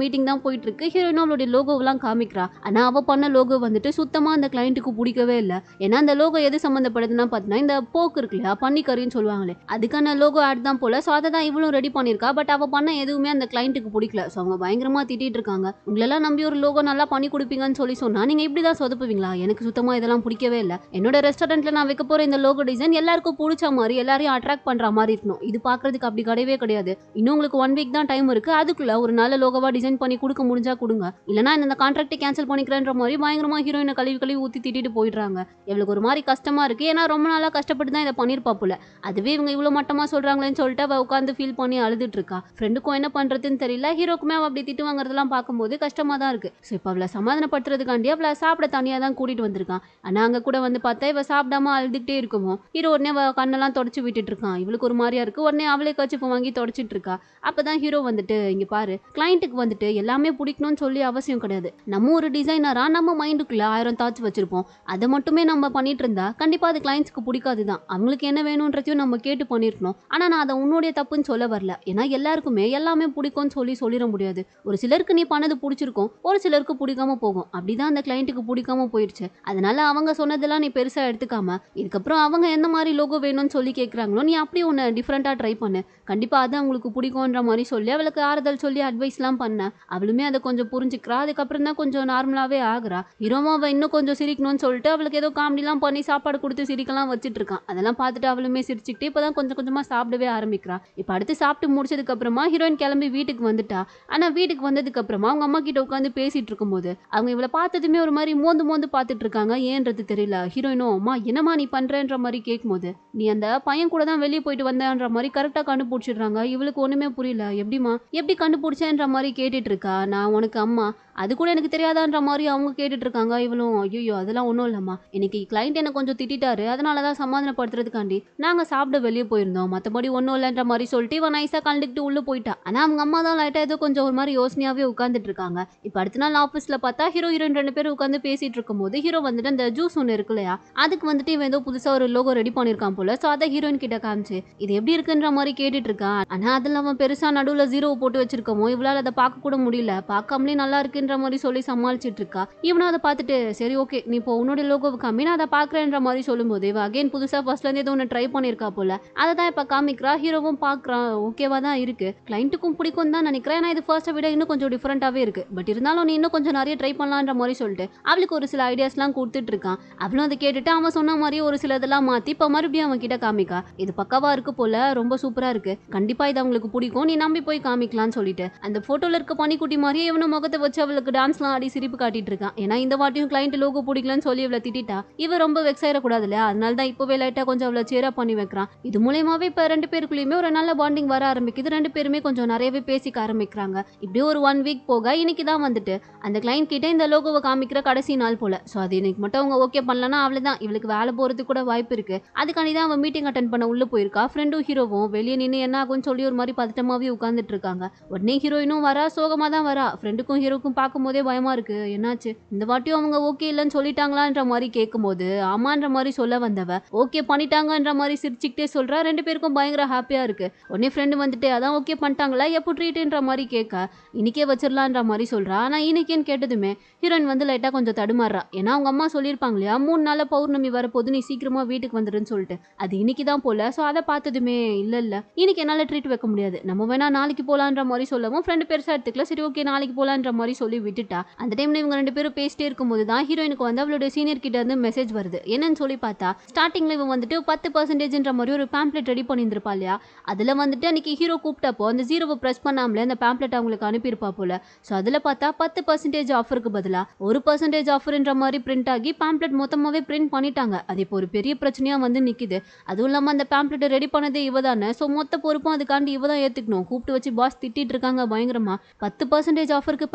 மீட்டிங் தான் போயிட்டு இருக்கு ஹீரோயினும் அவளுடைய லோகோவெல்லாம் காமிக்கிறா ஆனா அவ பண்ண லோகோ வந்துட்டு சுத்தமா அந்த கிளைண்ட்டுக்கு பிடிக்கவே இல்லை ஏன்னா அந்த லோகோ எது சம்மந்தப்படுதுன்னா பார்த்தீங்கன்னா இந்த போக்கு இருக்கு இல்லையா பன்னிக்கறின்னு சொல்லுவாங்களே அதுக்கான லோகோ ஆட் தான் போல ஸோ அதை தான் இவளும் ரெடி பண்ணியிருக்கா பட் அவ பண்ண எதுவுமே அந்த கிளைண்ட்டுக்கு பிடிக்கல ஸோ அவங்க பயங்கரமா திட்டிட்டு இருக்காங்க உங்களெல்லாம் நம்பி ஒரு லோகோ நல்லா பண்ணி கொடுப்பீங்கன்னு சொல்லி சொன்னா நீங்க இப்படி தான் சொதப்புவீங்களா எனக்கு சுத்தமா இதெல்லாம் பிடிக்கவே இல்லை என்னோட ரெஸ்டாரண்ட்ல நான் வைக்க போற இந்த லோகோ டிசைன் எல்லாருக்கும் பிடிச்ச மாதிரி எல்லாரையும் அட்ராக்ட் பண்ற மாதிரி இருக்கணும் இது பாக்குறதுக்கு அப்படி கிடையவே கிடையாது இன்னும் உங்களுக்கு ஒன் வீக் தான் டைம் இருக்கு அதுக்குள்ள ஒரு நல்ல லோகோவா டிசைன் பண்ணி கொடுக்க முடிஞ்சா கொடுங்க இல்லனா இந்த கான்ட்ராக்டை கேன்சல் பண்ணிக்கிறேன்ற மாதிரி பயங்கரமா ஹீரோயினை கழுவி கழுவி ஊத்தி திட்டிட்டு போயிடுறாங்க இவளுக்கு ஒரு மாதிரி கஷ்டமா இருக்கு ஏன்னா ரொம்ப நாளா கஷ்டப்பட்டு தான் இதை பண்ணிருப்பா போல அதுவே இவங்க இவ்வளவு மட்டமா சொல்றாங்களேன்னு சொல்லிட்டு அவ உட்காந்து ஃபீல் பண்ணி அழுதுட்டு இருக்கா ஃப்ரெண்டுக்கும் என்ன பண்றதுன்னு தெரியல ஹீரோக்குமே அவ அப்படி திட்டு வாங்குறதெல்லாம் பார்க்கும்போது கஷ்டமா தான் இருக்கு ஸோ இப்போ அவளை சமாதானப்படுத்துறதுக்காண்டி அவளை சாப்பிட தனியா தான் கூட்டிட்டு வந்திருக்கான் ஆனா அங்க கூட வந்து பார்த்தா இவ சாப்பிடாம அழுதுகிட்டே இருக்குமோ ஹீரோ உடனே அவ கண்ணெல்லாம் தொடச்சு விட்டுட்டு இருக்கான் இவளுக்கு ஒரு மாதிரியா இருக்கு உடனே அவளே கச்சிப்பு வாங்கி தொடச்சிட்டு இருக்கா அப்பதான் ஹீரோ வந்துட்டு இங்க பாரு கிளைண்ட்டுக்கு வந்துட்டு எல்லாமே பிடிக்கணும்னு சொல்லி அவசியம் கிடையாது நம்ம ஒரு டிசைனரா நம்ம மைண்டுக்குள்ள ஆயிரம் தாட்ஸ் வச்சிருப்போம் அதை மட்டுமே நம்ம பண்ணிட்டு இருந்தா கண்டிப்பா அது கிளைண்ட்ஸ்க்கு பிடிக்காது தான் அவங்களுக்கு என்ன வேணும்ன்றதையும் நம்ம கேட்டு பண்ணிருக்கணும் ஆனா நான் அதை உன்னுடைய தப்புன்னு சொல்ல வரல ஏன்னா எல்லாருக்குமே எல்லாமே பிடிக்கும்னு சொல்லி சொல்லிட முடியாது ஒரு சிலருக்கு நீ பண்ணது பிடிச்சிருக்கும் ஒரு சிலருக்கு பிடிக்காம போகும் அப்படிதான் அந்த கிளைண்ட்டுக்கு பிடிக்காம போயிடுச்சு அதனால அவங்க சொன்னதெல்லாம் நீ பெருசா எடுத்துக்காம இதுக்கப்புறம் அவங்க எந்த மாதிரி லோகோ வேணும்னு சொல்லி கேட்குறாங்களோ நீ அப்படியே ஒன்று டிஃப்ரெண்ட்டாக ட்ரை பண்ணு கண்டிப்பா அது அவங்களுக்கு பிடிக்கும்ன்ற மாதிரி சொல்லி அவளுக்கு ஆறுதல் சொல்லி அட்வைஸ்லாம் பண்ண அவளுமே அதை கொஞ்சம் புரிஞ்சுக்கிறா அதுக்கப்புறம் தான் கொஞ்சம் நார்மலாவே ஆகுறா ஹீரோமா அவ இன்னும் கொஞ்சம் சிரிக்கணும்னு சொல்லிட்டு அவளுக்கு ஏதோ காமெடிலாம் பண்ணி சாப்பாடு கொடுத்து சிரிக்கலாம் வச்சிட்டு இருக்கான் அதெல்லாம் பார்த்துட்டு அவளுமே சிரிச்சுக்கிட்டு இப்பதான் கொஞ்சம் கொஞ்சமா சாப்பிடவே ஆரம்பிக்கிறா இப்போ அடுத்து சாப்பிட்டு முடிச்சதுக்கு அப்புறமா ஹீரோயின் கிளம்பி வீட்டுக்கு வந்துட்டா ஆனா வீட்டுக்கு வந்ததுக்கு அப்புறமா அவங்க அம்மா கிட்ட உட்காந்து பேசிட்டு இருக்கும்போது அவங்க இவளை பார்த்ததுமே ஒரு மாதிரி மோந்து மோந்து பார்த்துட்டு இருக்காங்க ஏன்றது தெரியல ஹீரோயினும் அம்மா என்னம்மா நீ பண்றேன்ற மாதிரி கேட்கும்போது நீ அந்த பையன் கூட தான் வெளியே போயிட்டு வந்தேன்ற மாதிரி கரெக்டாக கண்டுபிடிச்சிடுறாங்க இவளுக்கு ஒண்ணுமே புரியல எப்படிமா எப்படி கண்டுபிடிச்சேன்ற மாதிரி கேட்டுட்டு இருக்கா நான் உனக்கு அம்மா அது கூட எனக்கு தெரியாதான்ற மாதிரி அவங்க கேட்டுட்டு இருக்காங்க இவளும் ஐயோ அதெல்லாம் ஒன்றும் இல்லைம்மா இன்னைக்கு கிளைண்ட் என்ன கொஞ்சம் திட்டிட்டாரு அதனால தான் சமாதானப்படுத்துறதுக்காண்டி நாங்கள் சாப்பிட வெளியே போயிருந்தோம் மற்றபடி ஒன்றும் இல்லைன்ற மாதிரி சொல்லிட்டு இவன் நைஸாக கலந்துக்கிட்டு உள்ளே போயிட்டா ஆனால் அவங்க அம்மா தான் லைட்டாக ஏதோ கொஞ்சம் ஒரு மாதிரி யோசனையாகவே உட்காந்துட்டு இருக்காங்க இப்போ அடுத்த நாள் ஆஃபீஸில் பார்த்தா ஹீரோ ஹீரோயின் ரெண்டு பேரும் உட்காந்து பேசிட்டு இருக்கும்போது ஹீரோ வந்துட்டு அந்த ஜூஸ் ஒன்று இருக்கு இல்லையா அதுக்கு வந்துட்டு இவன் ஏதோ புதுசாக ஒரு லோகோ ரெடி பண்ணியிருக்கான் போல ஸோ அதை ஹீரோயின் கிட்ட காமிச்சு இது எப்படி இருக்குன்ற மாதிரி கேட்டுட்டு இருக்கான் ஆனால் அதில் அவன் பெருசாக நடுவில் ஜீரோ போட்டு வச்சிருக்கமோ இவளால் அதை பார்க்க கூட முடியல பார்க்காமலே நல்லா இருக்குன்ற மாதிரி சொல்லி சமாளிச்சிட்டு இருக்கா இவனும் அதை பார்த்துட்டு சரி ஓகே நீ இப்போ உன்னோட லோகோவை காமி நான் அதை பார்க்குறேன்ற மாதிரி சொல்லும்போது இவ அகைன் புதுசாக ஃபர்ஸ்ட்லேருந்து ஏதோ ஒன்று ட்ரை பண்ணியிருக்கா போல அதை தான் இப்போ காமிக்கிறா ஹீரோவும் பார்க்குறான் ஓகேவா தான் இருக்கு கிளைண்ட்டுக்கும் பிடிக்கும் தான் நினைக்கிறேன் ஏன்னா இது ஃபர்ஸ்ட்டை விட இன்னும் கொஞ்சம் டிஃப்ரெண்ட்டாகவே இருக்கு பட் இருந்தாலும் நீ இன்னும் கொஞ்சம் நிறைய ட்ரை பண்ணலான்ற மாதிரி சொல்லிட்டு அவளுக்கு ஒரு சில ஐடியாஸ்லாம் கொடுத்துட்டு இருக்கான் அவளும் அதை கேட்டுட்டு அவன் சொன்ன மாதிரி ஒரு சில இதெல்லாம் மாற்றி இப்போ மறுபடியும் அவன் கிட்ட காமிக்கா இது பக்காவா இருக்கு போல ரொம்ப சூப்பரா இருக்கு கண்டிப்பா இது அவங்களுக்கு பிடிக்கும் நீ நம்பி போய் காமிக்கலாம்னு சொல்லிட்டு அந்த போட்டோல இருக்க பனிக்குட்டி மாதிரியே இவனும் முகத்தை வச்சு அவளுக்கு டான்ஸ்லாம் ஆடி சிரிப்பு காட்டிட்டு இருக்கான் ஏன்னா இந்த வாட்டியும் கிளைண்ட் லோகோ பிடிக்கலன்னு சொல்லி இவளை திட்டிட்டா இவ ரொம்ப வெக்ஸ் ஆயிடக்கூடாது இல்லையா அதனால தான் இப்போவே லைட்டா கொஞ்சம் அவளை சேரா பண்ணி வைக்கிறான் இது மூலியமாவே இப்ப ரெண்டு பேருக்குள்ளயுமே ஒரு நல்ல பாண்டிங் வர ஆரம்பிக்குது ரெண்டு பேருமே கொஞ்சம் நிறையவே பேசிக்க ஆரம்பிக்கிறாங்க இப்படியே ஒரு ஒன் வீக் போக இன்னைக்கு தான் வந்துட்டு அந்த கிளைண்ட் கிட்ட இந்த லோகோவை காமிக்கிற கடைசி நாள் போல ஸோ அது இன்னைக்கு மட்டும் அவங்க ஓகே பண்ணலன்னா அவ்வளவுதான் இவளுக்கு வேலை போறதுக்கு கூட வாய்ப்பு இருக்கு அதுக்காண்டி தான் அவன் மீட்டிங் அட்டன் பண்ண உள்ள போயிருக்கா ஃப்ரெண்டும் ஹீரோவும் வெளியே நின்று என்ன ஆகும்னு சொல்லி ஒரு மாதிரி பதட்டமாவே உட்காந்துட்டு இருக்காங்க உடனே ஹீரோயினும் வரா சோகமா தான் வரா ஃப்ரெண்டுக்கும் ஹீரோக்கும் பார்க்கும்போதே பயமா இருக்கு என்னாச்சு இந்த வாட்டியும் அவங்க ஓகே இல்லைன்னு சொல்லிட்டாங்களான்ற மாதிரி கேட்கும்போது ஆமான்ற மாதிரி சொல்ல வந்தவ ஓகே பண்ணிட்டாங்கன்ற மாதிரி சிரிச்சுக்கிட்டே சொல்றா ரெண்டு பேருக்கும் பயங்கர ஹாப்பியா இருக்கு உடனே ஃப்ரெண்டு வந்துட்டு அதான் ஓகே பண்ணிட்டாங்களா எப்போ ட்ரீட்டுன்ற மாதிரி கேட்க இன்னைக்கே வச்சிடலான்ற மாதிரி சொல்றா ஆனா இன்னைக்கேன்னு கேட்டதுமே ஹீரோயின் வந்து லைட்டா கொஞ்சம் தடுமாறுறா ஏன்னா அவங்க அம்மா சொல்லியிருப்பாங்க இல்லையா மூணு நாள் பௌர்ணமி வரப்போது நீ சீக்கிரமா வீட்டுக்கு வந்துடுன்னு சொல்லிட்டு அது இன்னைக்கு தான் போல ஸோ அதை பார்த்ததுமே இல்ல இல்ல இன்னைக்கு என்னால ட்ரீட் வைக்க முடியாது நம்ம வேணா நாளைக்கு போலான்ற மாதிரி சொல்லவும் ஃப்ரெண்டு பெருசா எடுத்துக்கல சரி ஓகே நாளைக்கு போலான்ற மாதிரி சொல்லி விட்டுட்டா அந்த டைம்ல இவங்க ரெண்டு பேரும் பேசிட்டே இருக்கும்போது தான் ஹீரோயினுக்கு வந்து அவளுடைய சீனியர் கிட்ட இருந்து மெசேஜ் வருது என்னன்னு சொல்லி பார்த்தா ஸ்டார்டிங்ல இவன் வந்துட்டு பத்து பர்சன்டேஜ்ன்ற மாதிரி ஒரு பேம்ப்ளெட் ரெடி பண்ணியிருந்திருப்பா இல்லையா அதுல வந்துட்டு அன்னைக்கு ஹீரோ கூப்பிட்டப்போ அந்த ஜீரோவை ப்ரெஸ் பண்ணாமலே அந்த பேம்ப்ளெட் அவங்களுக்கு அனுப்பியிருப்பா போல ஸோ அதில் பார்த்தா பத்து பர்சன்டேஜ் ஆஃபருக்கு பதிலாக ஒரு பர்சன்டேஜ் ஆஃபர்ன்ற மாதிரி பிரிண்ட் ஆகி பேம்ப்ளெட் மொத்தமாகவே பிரிண்ட் பண்ணிட்டாங்க அது இப்போ ஒரு பெரிய பிரச்சனையாக வந்து நிற்கிது அதுவும் இல்லாமல் அந்த பேம்ப்ளெட்டை ரெடி பண்ணதே இவ தானே ஸோ மொத்த பொறுப்பும் அதுக்காண்டி இவ தான் ஏற்றுக்கணும் கூப்பிட்டு வச்சு பாஸ் திட்டிட்டு இருக்காங்க பயங்கரமா பத்து பர்சன்டேஜ் ஆஃபருக்கு பேம்ப்ளெட் ரெடி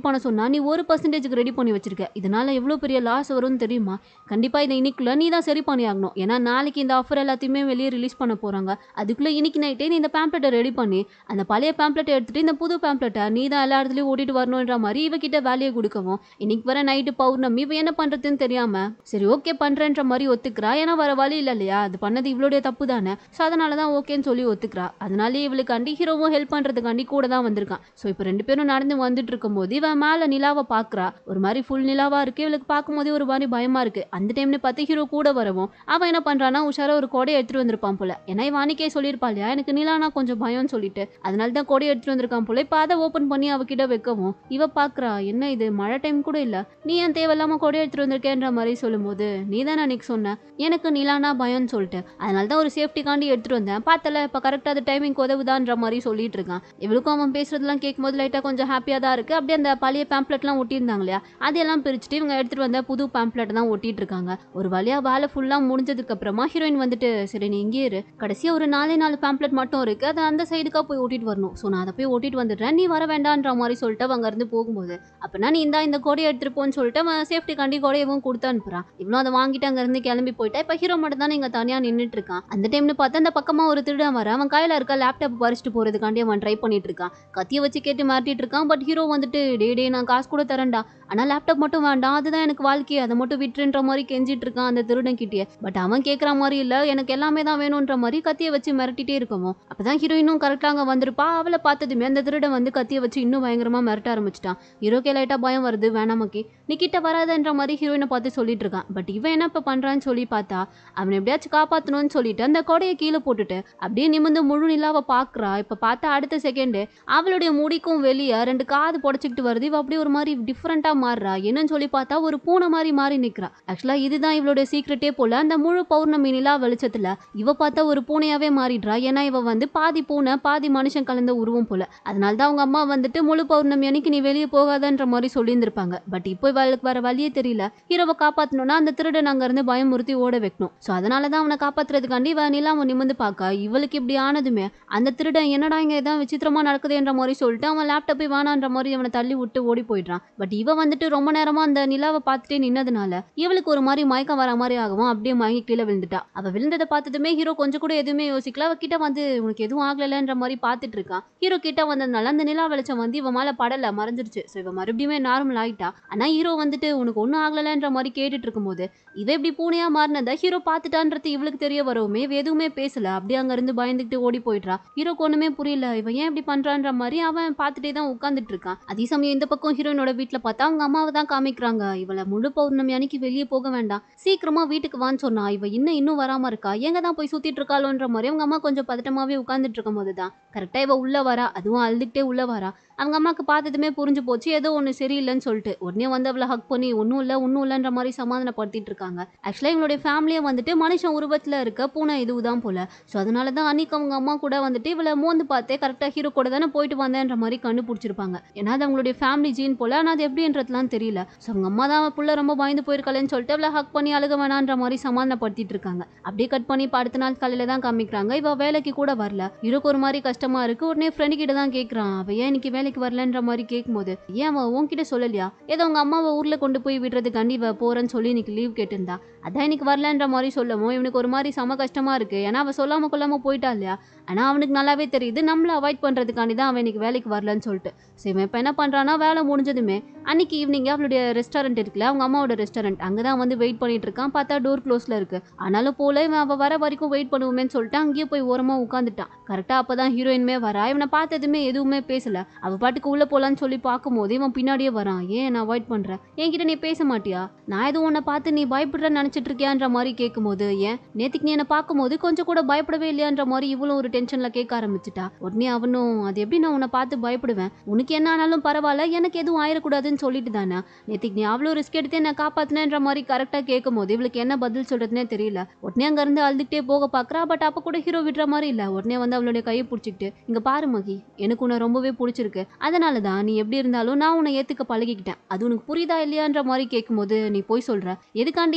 பண்ண சொன்னா நீ ஒரு பர்சன்டேஜுக்கு ரெடி பண்ணி வச்சிருக்க இதனால எவ்வளோ பெரிய லாஸ் வரும்னு தெரியுமா கண்டிப்பா இதை இன்னைக்குள்ள நீ தான் சரி பண்ணி ஆகணும் ஏன்னா நாளைக்கு இந்த ஆஃபர் எல்லாத்தையுமே வெளியே ரிலீஸ் பண்ண போறாங்க அதுக்குள்ள இன்னைக்கு நைட்டே நீ இந்த பேம்ப்ளெட்டை ரெடி பண்ணி அந்த பழைய பேம்ப்ளெட்டை எடுத்துட்டு இந்த புது பேம்ப்ளெட்டை நீ தான் எல்லா இடத்துலயும் ஓட்டிட்டு வரணுன்ற மாதிரி இவகிட்ட வேலையை கொடுக்கவும் இன்னைக்கு வர நைட்டு பௌர்ணமி இவ என்ன பண்றதுன்னு தெரியாம சரி ஓகே பண்றேன்ற மாதிரி ஒத்துக்கிறா ஏன்னா வர வழி இல்ல இல்லையா அது பண்ணது இவளுடைய தப்பு தானே ஸோ அதனால தான் ஓகேன்னு சொல்லி ஒத்துக்கிறா அதனாலே இவளுக்காண்டி ஹீரோவும் ஹெல்ப் பண்றதுக்காண்டி கூட தான் வந்திருக்கான் ஸோ இப்போ ரெண்டு பேரும் நடந்து வந்துட்டு இருக்கும்போது இவன் மேல நிலாவை பாக்குறா ஒரு மாதிரி ஃபுல் நிலாவா இருக்கு இவளுக்கு பார்க்கும்போதே ஒரு மாதிரி பயமா இருக்கு அந்த டைம்ல பார்த்து ஹீரோ கூட வரவும் அவன் என்ன பண்றானா உஷாரா ஒரு கொடையை எடுத்துட்டு வந்திருப்பான் போல ஏன்னா இவன் அன்னைக்கே சொல்லியிருப்பா இல்லையா எனக்கு நிலானா கொஞ்சம் பயம்னு சொல்லிட்டு அதனால தான் கொடையை எடுத்துட்டு வந்திருக்கான் போல இப்போ அதை ஓப்பன் பண்ணி அவகிட்ட வைக்கவும் இவ பாக்குறா என்ன இது மழை டைம் கூட இல்ல நீ ஏன் தேவையில்லாம கொடையை எடுத்துட்டு வந்திருக்கேன்ற மாதிரி சொல்லும்போது நீ தானே அன்னைக்கு சொன்ன எனக்கு நிலானா பயம்னு சொல்லிட்டு அதனால தான் ஒரு சேஃப்டிக்காண்டி எடுத்துட்டு வந்தேன் பார்த்தல இப்போ கரெக்டாக அது டைமிங் உதவுதான்ற மாதிரி சொல்லிட்டு இருக்கான் இவளுக்கும் அவன் பேசுறதெல்லாம் கேட்கும்போது லைட்டாக கொஞ்சம் ஹாப்பியாக தான் இருக்கு அப்படியே அந்த பழைய பேம்ப்ளெட்லாம் ஒட்டியிருந்தாங்க இல்லையா அதெல்லாம் பிரிச்சுட்டு இவங்க எடுத்துட்டு வந்த புது பேம்ப்ளெட் தான் ஒட்டிட்டு இருக்காங்க ஒரு வழியா வேலை ஃபுல்லாக முடிஞ்சதுக்கு அப்புறமா ஹீரோயின் வந்துட்டு சரி நீ இங்கே இரு கடைசியாக ஒரு நாலே நாலு பேம்ப்ளெட் மட்டும் இருக்கு அதை அந்த சைடுக்காக போய் ஓட்டிட்டு வரணும் ஸோ நான் அதை போய் ஓட்டிட்டு வந்துடுறேன் நீ வர வேண்டான்ற மாதிரி சொல்லிட்டு அவங்க இருந்து போகும்போது அப்பனா நீ இந்தா இந்த கொடையை எடுத்துட்டு போன்னு சொல்லிட்டு அவன் சேஃப்டி காண்டி கொடையவும் கொடுத்து அனுப்புறான் இவ்வளோ அதை வாங்கிட்டு அங்க இருந்து கிளம்பி போயிட்டா இப்போ ஹீரோ மட்டும் தான் இங்க தனியா நின்னுட்டு இருக்கான் அந்த டைம்னு பார்த்தா அந்த பக்கமா ஒரு திருடன் வர அவன் கையில இருக்க லேப்டாப் பறிச்சுட்டு போறதுக்காண்டி அவன் ட்ரை பண்ணிட்டு இருக்கான் கத்தியை வச்சு கேட்டு மாட்டிட்டு இருக்கான் பட் ஹீரோ வந்துட்டு டே டே நான் காசு கூட தரேன்டா ஆனா லேப்டாப் மட்டும் வேண்டாம் அதுதான் எனக்கு வாழ்க்கை அதை மட்டும் விட்டுன்ற மாதிரி கெஞ்சிட்டு இருக்கான் அந்த திருடன் கிட்டே பட் அவன் கேட்குற மாதிரி இல்ல எனக்கு எல்லாமே தான் வேணுன்ற மாதிரி கத்தியை வச்சு மிரட்டிட்டே இருக்கவும் அப்பதான் ஹீரோயினும் கரெக்டாக அங்கே வந்திருப்பா அவளை பார்த்ததுமே அந்த திருடன் வந்து கத்தியை வச்சு இன்னும் பயங்கரமா மிரட்ட ஆரம்பிச்சிட்டான் ஹீரோக்கே லைட்டா பயம் வருது வேணாமக்கி நீ கிட்ட வராதன்ற மாதிரி ஹீரோயினை பார்த்து சொல்லிட்டு இருக்கான் பட் இவன் என்ன இப்போ பண்றான்னு சொல்லி பார்த்தா அவனை எப்படியாச்சும் காப்பாற்றணும்னு சொல்லிட்டு அந்த கொடையை கீழே போட்டுட்டு அப்படியே நிமிர்ந்து முழு நிலாவை பார்க்குறா இப்போ பார்த்தா அடுத்த செகண்டு அவளுடைய முடிக்கும் வெளியே ரெண்டு காது புடச்சிக்கிட்டு வருது இவ அப்படியே ஒரு மாதிரி டிஃப்ரெண்ட்டாக மாறுறா என்னன்னு சொல்லி பார்த்தா ஒரு பூனை மாதிரி மாறி நிற்கிறா ஆக்சுவலாக இதுதான் இவளுடைய சீக்ரெட்டே போல அந்த முழு பௌர்ணமி நிலா வெளிச்சத்தில் இவ பார்த்தா ஒரு பூனையாவே மாறிடுறா ஏன்னா இவ வந்து பாதி பூனை பாதி மனுஷன் கலந்த உருவம் போல அதனால தான் அவங்க அம்மா வந்துட்டு முழு பௌர்ணமி அன்னைக்கு நீ வெளியே போகாதன்ற மாதிரி சொல்லியிருந்திருப்பாங்க பட் இப்போ இவளுக்கு வர வழியே தெரியல ஹீரோவை காப்பாற்றணும்னா அந்த திருடன் அங்கேருந்து பயமுறுத்தி ஓட வைக்கணும் ஸோ அதனால தான் அவனை காப்பாத்துறதுக்காண்டி இவ நிலாம நிமிந்து பார்க்க இவளுக்கு இப்படி ஆனதுமே அந்த திருடன் என்னடா இங்க ஏதாவது விசித்திரமா நடக்குதுன்ற மாதிரி சொல்லிட்டு அவன் லேப்டாப்பை வேணான்ற மாதிரி அவனை தள்ளி விட்டு ஓடி போயிடுறான் பட் இவ வந்துட்டு ரொம்ப நேரமா அந்த நிலாவை பார்த்துட்டே நின்னதுனால இவளுக்கு ஒரு மாதிரி மயக்கம் வர மாதிரி ஆகவும் அப்படியே மயங்கி கீழே விழுந்துட்டா அவ விழுந்ததை பார்த்ததுமே ஹீரோ கொஞ்சம் கூட எதுவுமே யோசிக்கல அவ கிட்ட வந்து உனக்கு எதுவும் ஆகலன்ற மாதிரி பார்த்துட்டு இருக்கான் ஹீரோ கிட்ட வந்ததுனால அந்த நிலா வெளிச்சம் வந்து இவ மேல படல மறைஞ்சிருச்சு ஸோ இவ மறுபடியுமே நார்மல் ஆயிட்டா ஆனா ஹீரோ வந்துட்டு உனக்கு ஒன்றும் ஆகலன்ற மாதிரி கேட்டுட்டு இருக்கும்போது இவ இப்படி பூனையா மாறினதை ஹீரோ பார்த்துட்டான்றது இவளுக்கு தெரிய வரவுமே இவ எதுவுமே பேசல அப்படியே அங்க இருந்து பயந்துக்கிட்டு ஓடி போயிடுறா ஹீரோக்கு ஒண்ணுமே புரியல இவன் ஏன் இப்படி பண்றான்ற மாதிரி அவன் பார்த்துட்டே தான் உட்காந்துட்டு இருக்கான் அதே சமயம் இந்த பக்கம் ஹீரோயினோட வீட்ல பார்த்தா அவங்க அம்மாவை தான் காமிக்கிறாங்க இவளை முழு பௌர்ணமி அன்னைக்கு வெளியே போக வேண்டாம் சீக்கிரமா வீட்டுக்கு வான்னு சொன்னா இவ இன்னும் இன்னும் வராம இருக்கா எங்க தான் போய் சுத்திட்டு இருக்காளோன்ற மாதிரி அவங்க அம்மா கொஞ்சம் பதட்டமாவே உட்காந்துட்டு இருக்கும் போது தான் கரெக்டா இவ உள்ள வரா அதுவும் அழுதுகிட்டே உள்ள வரா அவங்க அம்மாக்கு பார்த்ததுமே புரிஞ்சு போச்சு ஏதோ ஒன்று சரியில்லைன்னு சொல்லிட்டு உடனே வந்து அவளை ஹக் பண்ணி ஒன்றும் இல்லை ஒன்றும் இல்லைன்ற மாதிரி சமாதானப்படுத்திட்டு இருக்காங்க ஆக்சுவலாக எங்களுடைய ஃபேமிலியை வந்துட்டு மனுஷன் உருவத்தில் இருக்க பூனை இதுதான் போல ஸோ அதனால தான் அன்னைக்கு அவங்க அம்மா கூட வந்துட்டு இவளை மோந்து பார்த்தே கரெக்டாக ஹீரோ கூட தானே போயிட்டு வந்தேன்ற மாதிரி கண்டுபிடிச்சிருப்பாங்க ஏன்னா அது அவங்களுடைய ஃபேமிலி ஜீன் போல ஆனால் அது எப்படின்றதுலாம் தெரியல ஸோ அவங்க அம்மா தான் அவன் புள்ள ரொம்ப பயந்து போயிருக்கலன்னு சொல்லிட்டு அவளை ஹக் பண்ணி அழுக வேணான்ற மாதிரி சமாதானப்படுத்திட்டு இருக்காங்க அப்படியே கட் பண்ணி இப்ப அடுத்த நாள் காலையில தான் காமிக்கிறாங்க இவ வேலைக்கு கூட வரல ஹீரோக்கு ஒரு மாதிரி கஷ்டமா இருக்கு உடனே ஃப்ரெண்டு கிட்ட தான் கேட்கறான் அவ ஏன் இன்னைக்கு வேலைக்கு வரலன்ற மாதிரி கேட்கும்போது ஏன் அவன் உன்கிட்ட சொல்லலையா ஏதோ உங்க அம்மாவை ஊர்ல கொண்டு போய் விடுறதுக்காண்டி இவ போறேன்னு சொல்லி இன்னைக்கு லீவ் கேட்டிருந்தா அதான் இன்னைக்கு வரலன்ற மாதிரி சொல்லவும் இவனுக்கு ஒரு மாதிரி செம கஷ்டமா இருக்கு ஏன்னா அவ சொல்லாம கொள்ளாம போயிட்டா இல்லையா ஆனா அவனுக்கு நல்லாவே தெரியுது நம்மள அவாய்ட் பண்றதுக்காண்டி தான் அவன் இன்னைக்கு வேலைக்கு வரலன்னு சொல்லிட்டு சரி இவன் இப்போ என்ன பண்றான்னா வேலை முடிஞ்சதுமே அன்னைக்கு ஈவினிங் அவளுடைய ரெஸ்டாரண்ட் இருக்குல்ல அவங்க அம்மாவோட ரெஸ்டாரண்ட் அங்கே தான் வந்து வெயிட் பண்ணிட்டு இருக்கான் பார்த்தா டோர் க்ளோஸ்ல இருக்கு ஆனாலும் போல இவன் அவ வர வரைக்கும் வெயிட் பண்ணுவோமேன்னு சொல்லிட்டு அங்கேயே போய் ஓரமா உட்காந்துட்டான் கரெக்டா அப்பதான் ஹீரோயின்மே வரா இவனை பார்த்ததுமே எதுவுமே பேசல அவ பாட்டுக்கு உள்ள போலான்னு சொல்லி பார்க்கும்போது இவன் பின்னாடியே வரான் ஏன் நான் அவாய்ட் பண்றேன் என்கிட்ட நீ பேச மாட்டியா நான் எதுவும் உன்னை பார்த்து நீ பயப்படுறேன்னு நினைச்சிட்டு இருக்கியான்ற மாதிரி கேட்கும்போது ஏன் நேத்துக்கு நீ என்ன பார்க்கும்போது கொஞ்சம் கூட பயப்படவே இல்லையான்ற மாதிரி இவளும் ஒரு டென்ஷன்ல கேட்க ஆரம்பிச்சிட்டா உடனே அவனும் அது எப்படி நான் உன்னை பார்த்து பயப்படுவேன் உனக்கு என்ன ஆனாலும் பரவாயில்ல எனக்கு எதுவும் ஆயிடக்கூடாதுன்னு சொல்லிட்டு தானே நேத்துக்கு நீ அவ்வளோ ரிஸ்க் எடுத்து என்ன காப்பாத்தினேன்ற மாதிரி கரெக்டாக கேட்கும் போது இவளுக்கு என்ன பதில் சொல்றதுனே தெரியல உடனே அங்க இருந்து அழுதுகிட்டே போக பாக்குறா பட் அப்ப கூட ஹீரோ விடுற மாதிரி இல்ல உடனே வந்து அவளுடைய கையை பிடிச்சிக்கிட்டு இங்க பாரு மகி எனக்கு உன்னை ரொம்பவே பிடிச்சிருக்கு அதனால தான் நீ எப்படி இருந்தாலும் நான் உன்னை ஏத்துக்க பழகிக்கிட்டேன் அது உனக்கு புரியுதா இல்லையான்ற மாதிரி கேட்கும்போது நீ போய் சொல்ற எதுக்காண்டி என்ன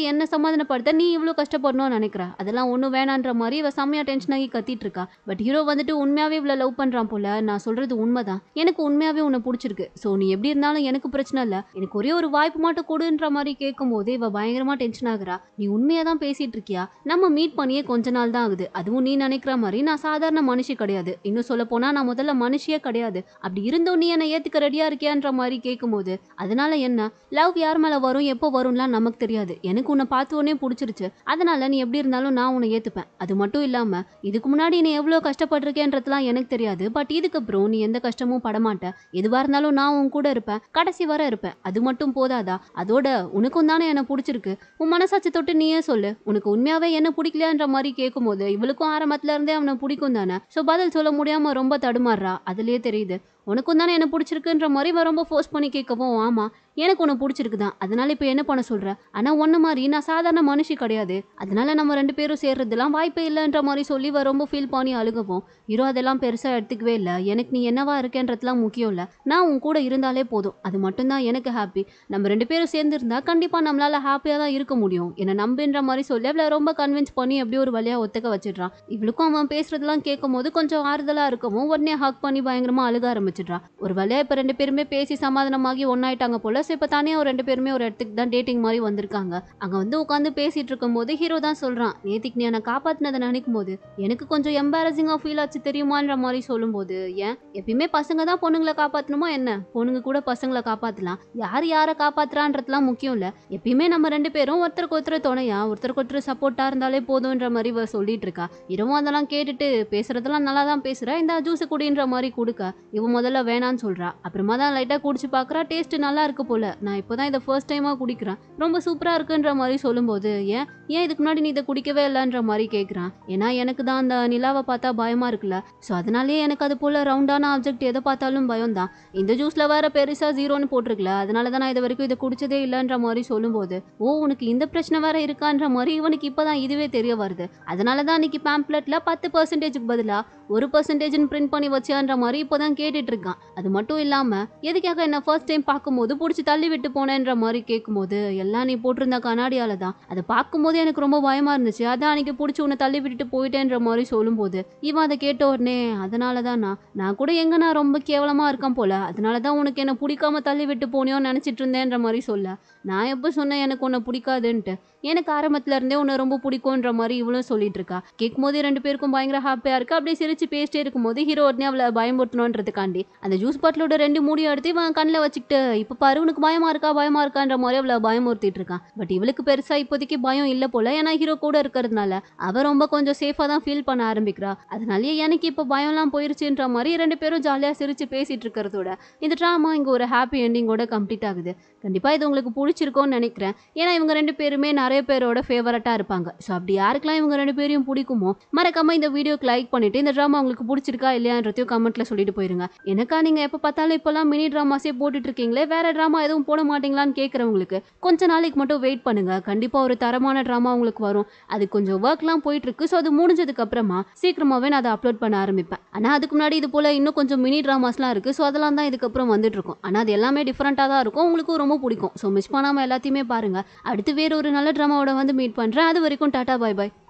சமாதானப்படுத்த நீ இவ்வளோ கஷ்டப்படணும்னு நினைக்கிற அதெல்லாம் ஒன்றும் வேணான்ற மாதிரி இவ செம்மையா டென்ஷன் ஆகி கத்திட்டு இருக்கா பட் ஹீரோ வந்துட்டு உண்மையாவே இவ்வளோ லவ் பண்றான் போல நான் சொல்றது உண்மைதான் எனக்கு உண்மையாவே உன்னை பிடிச்சிருக்கு ஸோ நீ எப்படி இருந்தாலும் எனக்கு பிரச்சனை இல்லை எனக்கு ஒரே ஒரு வாய்ப்பு மட்டும் கொடுன்ற மாதிரி கேட்கும் போது இவ பயங்கரமா டென்ஷன் ஆகுறா நீ உண்மையா தான் பேசிட்டு இருக்கியா நம்ம மீட் பண்ணியே கொஞ்ச நாள் தான் ஆகுது அதுவும் நீ நினைக்கிற மாதிரி நான் சாதாரண மனுஷி கிடையாது இன்னும் சொல்ல போனா நான் முதல்ல மனுஷியே கிடையாது அப்படி இருந்தும் நீ என்னை ஏத்துக்க ரெடியா இருக்கியான்ற மாதிரி கேட்கும்போது அதனால என்ன லவ் யார் மேல வரும் எப்போ வரும்லாம் நமக்கு தெரியாது எனக்கு உன்னை பார்த்த உடனே பிடிச்சிருச்சு அதனால நீ எப்படி இருந்தாலும் நான் உன்னை ஏத்துப்பேன் அது மட்டும் இல்லாம இதுக்கு முன்னாடி நீ எவ்வளோ கஷ்டப்பட்டிருக்கேன்றதுலாம் எனக்கு தெரியாது பட் இதுக்கப்புறம் நீ எந்த கஷ்டமும் படமாட்ட எதுவா இருந்தாலும் நான் உன் கூட இருப்பேன் கடைசி வரை இருப்பேன் அது மட்டும் போதாதா அதோட உனக்கும் தானே என்ன பிடிச்சிருக்கு உன் மனசாட்சி தொட்டு நீயே சொல்லு உனக்கு உண்மையாவே என்ன பிடிக்கலையான்ற மாதிரி கேட்கும்போது இவளுக்கும் ஆரம்பத்துல இருந்தே அவனை பிடிக்கும் தானே ஸோ பதில் சொல்ல முடியாம ரொம்ப தடுமாறுறா அதுலயே தெரியுது உனக்கும் தானே என்ன பிடிச்சிருக்குன்ற மாதிரி இவன் ரொம்ப ஃபோர்ஸ் பண்ணி கேட்கவும் ஆமா எனக்கு உன்னை பிடிச்சிருக்கு தான் அதனால இப்போ என்ன பண்ண சொல்ற ஆனா ஒன்ன மாதிரி நான் சாதாரண மனுஷி கிடையாது அதனால நம்ம ரெண்டு பேரும் சேர்றதுலாம் வாய்ப்பே இல்லைன்ற மாதிரி சொல்லி இவ ரொம்ப ஃபீல் பண்ணி அழுகவும் ஹீரோ அதெல்லாம் பெருசா எடுத்துக்கவே இல்லை எனக்கு நீ என்னவா இருக்கேன்றதுலாம் முக்கியம் இல்லை நான் உன் கூட இருந்தாலே போதும் அது மட்டும்தான் எனக்கு ஹாப்பி நம்ம ரெண்டு பேரும் சேர்ந்து இருந்தா கண்டிப்பா நம்மளால ஹாப்பியா தான் இருக்க முடியும் என்னை நம்புன்ற மாதிரி சொல்லி அவளை ரொம்ப கன்வின்ஸ் பண்ணி அப்படியே ஒரு வழியா ஒத்துக்க வச்சிடுறான் இவளுக்கும் அவன் பேசுறதெல்லாம் கேட்கும் போது கொஞ்சம் ஆறுதலா இருக்கவும் உடனே ஹக் பண்ணி பயங்கரமா அழுக ஆரம்பிச்சிடுறா ஒரு வழியா இப்ப ரெண்டு பேருமே பேசி சமாதானமாகி ஒன்னாயிட்டாங்க போல ஸோ இப்போ தனியாக ஒரு ரெண்டு பேருமே ஒரு இடத்துக்கு தான் டேட்டிங் மாதிரி வந்திருக்காங்க அங்கே வந்து உட்காந்து பேசிட்டு இருக்கும்போது ஹீரோ தான் சொல்கிறான் நேத்திக்கு நீ என்னை காப்பாற்றினதை நினைக்கும் போது எனக்கு கொஞ்சம் எம்பாரசிங்காக ஃபீல் ஆச்சு தெரியுமான்ற மாதிரி சொல்லும்போது ஏன் எப்பயுமே பசங்க தான் பொண்ணுங்களை காப்பாற்றணுமா என்ன பொண்ணுங்க கூட பசங்களை காப்பாற்றலாம் யார் யாரை காப்பாத்துறான்றதுலாம் முக்கியம் இல்லை எப்பயுமே நம்ம ரெண்டு பேரும் ஒருத்தருக்கு ஒருத்தர் துணையா ஒருத்தருக்கு ஒருத்தர் சப்போர்ட்டாக இருந்தாலே போதுன்ற மாதிரி இவ சொல்லிட்டு இருக்கா இரவும் அதெல்லாம் கேட்டுட்டு பேசுறதெல்லாம் நல்லா தான் பேசுறா இந்த ஜூஸ் குடின்ற மாதிரி கொடுக்க இவ முதல்ல வேணான்னு சொல்றா அப்புறமா தான் லைட்டாக குடிச்சு பார்க்குறா டேஸ்ட் நல்லா இருக்கு போல நான் இப்போதான் இதை ஃபர்ஸ்ட் டைமாக குடிக்கிறேன் ரொம்ப சூப்பராக இருக்குன்ற மாதிரி சொல்லும்போது ஏன் ஏன் இதுக்கு முன்னாடி நீ இதை குடிக்கவே இல்லைன்ற மாதிரி கேட்குறான் ஏன்னா எனக்கு தான் அந்த நிலாவை பார்த்தா பயமா இருக்குல்ல ஸோ அதனாலேயே எனக்கு அது போல ரவுண்டான ஆப்ஜெக்ட் எதை பார்த்தாலும் பயம் தான் இந்த ஜூஸில் வேற பெருசா ஜீரோன்னு போட்டிருக்கல அதனால தான் நான் இது வரைக்கும் இதை குடிச்சதே இல்லைன்ற மாதிரி சொல்லும்போது ஓ உனக்கு இந்த பிரச்சனை வேற இருக்கான்ற மாதிரி இவனுக்கு இப்போதான் இதுவே தெரிய வருது அதனால தான் அன்னைக்கு பேம்ப்ளெட்ல பத்து பர்சன்டேஜுக்கு பதிலா ஒரு பர்சன்டேஜ்னு பிரிண்ட் பண்ணி வச்சான்ற மாதிரி இப்போதான் கேட்டுட்டு இருக்கான் அது மட்டும் இல்லாம எதுக்காக என்ன ஃபர்ஸ்ட் டைம் பார்க்கும்போது பிடிச்சி தள்ளி விட்டு போனேன்ற மாதிரி கேட்கும்போது எல்லாம் நீ போட்டிருந்த கண்ணாடியால தான் அதை பார்க்கும்போது எனக்கு ரொம்ப பயமா இருந்துச்சு அதான் அன்னைக்கு பிடிச்சி உன்னை தள்ளி விட்டுட்டு போயிட்டேன்ற மாதிரி சொல்லும்போது இவன் அதை கேட்ட உடனே அதனால தான் நான் நான் கூட எங்க நான் ரொம்ப கேவலமா இருக்கேன் போல அதனால தான் உனக்கு என்ன பிடிக்காம தள்ளி விட்டு போனியோன்னு நினைச்சிட்டு இருந்தேன்ற மாதிரி சொல்ல நான் எப்போ சொன்னேன் எனக்கு உன்னை பிடிக்காதுன்ட்டு எனக்கு ஆரம்பத்துல இருந்தே உன்னை ரொம்ப பிடிக்கும்ன்ற மாதிரி இவளும் சொல்லிட்டு இருக்கா கேட்கும்போது ரெண்டு பேருக்கும் பயங்கர ஹாப்பியா இருக்கு அப்படியே சிரிச்சு பேசிட்டே இருக்கும்போது ஹீரோ உடனே அவளை பயமுறுத்தணுன்றதுக்காண்டி அந்த ஜூஸ் பாட்டிலோட ரெண்டு மூடியை எடுத்து இவன் கண்ணில் வச்சுக்கிட்டு இப்போ பாரு உனக்கு பயமா இருக்கா பயமா இருக்கான்ற மாதிரி அவளை பயமுறுத்திட்டு இருக்கான் பட் இவளுக்கு பெருசா இப்போதைக்கு பயம் இல்லை போல ஏன்னா ஹீரோ கூட இருக்கிறதுனால அவ ரொம்ப கொஞ்சம் சேஃபா தான் ஃபீல் பண்ண ஆரம்பிக்கிறா அதனாலயே எனக்கு இப்போ பயம்லாம் போயிருச்சுன்ற மாதிரி ரெண்டு பேரும் ஜாலியா சிரிச்சு பேசிட்டு இருக்கிறதோட இந்த ட்ராமா இங்க ஒரு ஹாப்பி எண்டிங்கோட கம்ப்ளீட் ஆகுது கண்டிப்பா இது உங்களுக்கு பிடிச்சிருக்கோன்னு நினைக்கிறேன் ஏன்னா இவங்க ரெண்டு பேருமே நிறைய பேரோட ஃபேவரட்டா இருப்பாங்க ஸோ அப்படி யாருக்கெல்லாம் இவங்க ரெண்டு பேரையும் பிடிக்குமோ மறக்காம இந்த வீடியோக்கு லைக் பண்ணிட்டு இந்த ட்ராமா உங்களுக்கு பிடிச்சிருக்கா இல்லையான்றதையும் கமெண்ட்ல சொல்லிட்டு போயிருங்க எனக்கா நீங்க எப்ப பார்த்தாலும் இப்பெல்லாம் மினி ட்ராமாஸே போட்டுட்டு இருக்கீங்களே வேற ட்ராமா எதுவும் போட மாட்டீங்களான்னு கேட்கறவங்களுக்கு கொஞ்ச நாளைக்கு மட்டும் வெயிட் பண்ணுங்க கண்டிப்பா ஒரு தரமான ட்ராமா உங்களுக்கு வரும் அது கொஞ்சம் ஒர்க்லாம் போயிட்டு இருக்கு ஸோ அது முடிஞ்சதுக்கு அப்புறமா சீக்கிரமாவே நான் அதை அப்லோட் பண்ண ஆரம்பிப்பேன் ஆனா அதுக்கு முன்னாடி இது போல இன்னும் கொஞ்சம் மினி ட்ராமாஸ்லாம் இருக்கு ஸோ அதெல்லாம் தான் இதுக்கப்புறம் வந்துட்டு இருக்கும் ஆனா அது எல்லாமே டிஃப்ரெண்ட்டாக தான் இருக்கும் உங்களுக்கும் ரொம்ப பிடிக்கும் ஸோ மிஸ் பண்ணாம எல்லாத்தையுமே பாருங்க அடுத்து வேற ஒரு நல்ல ட்ராமாவோட வந்து மீட் பண்றேன் அது வரைக்கும் டாடா பை பை